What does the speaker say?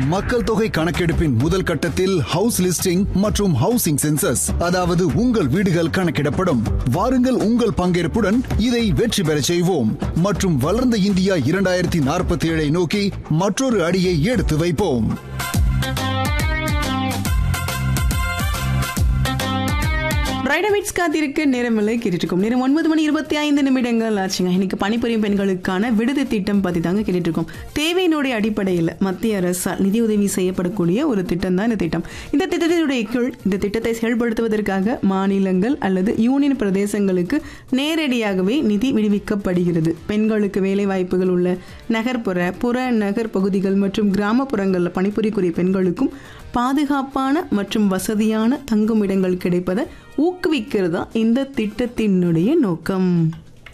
மக்கள் தொகை கணக்கெடுப்பின் முதல் கட்டத்தில் ஹவுஸ் லிஸ்டிங் மற்றும் ஹவுசிங் சென்சஸ் அதாவது உங்கள் வீடுகள் கணக்கிடப்படும் வாருங்கள் உங்கள் பங்கேற்புடன் இதை வெற்றி பெறச் செய்வோம் மற்றும் வளர்ந்த இந்தியா இரண்டாயிரத்தி நாற்பத்தி ஏழை நோக்கி மற்றொரு அடியை எடுத்து வைப்போம் பிரைடமிட்ஸ் காத்திருக்க நேரமில்லை கேட்டுருக்கோம் நேரம் ஒன்பது மணி இருபத்தி ஐந்து நிமிடங்கள் ஆச்சுங்க இன்னைக்கு பணிபுரியும் பெண்களுக்கான விடுதி திட்டம் பற்றி தாங்க கேட்டுருக்கோம் தேவையினுடைய அடிப்படையில் மத்திய அரசால் நிதியுதவி செய்யப்படக்கூடிய ஒரு திட்டம் தான் இந்த திட்டம் இந்த திட்டத்தினுடைய கீழ் இந்த திட்டத்தை செயல்படுத்துவதற்காக மாநிலங்கள் அல்லது யூனியன் பிரதேசங்களுக்கு நேரடியாகவே நிதி விடுவிக்கப்படுகிறது பெண்களுக்கு வேலை வாய்ப்புகள் உள்ள நகர்ப்புற புற நகர் பகுதிகள் மற்றும் கிராமப்புறங்களில் பணிபுரியக்கூடிய பெண்களுக்கும் பாதுகாப்பான மற்றும் வசதியான தங்குமிடங்கள் கிடைப்பதை ஊக்குவிக்கிறதா இந்த திட்டத்தினுடைய நோக்கம்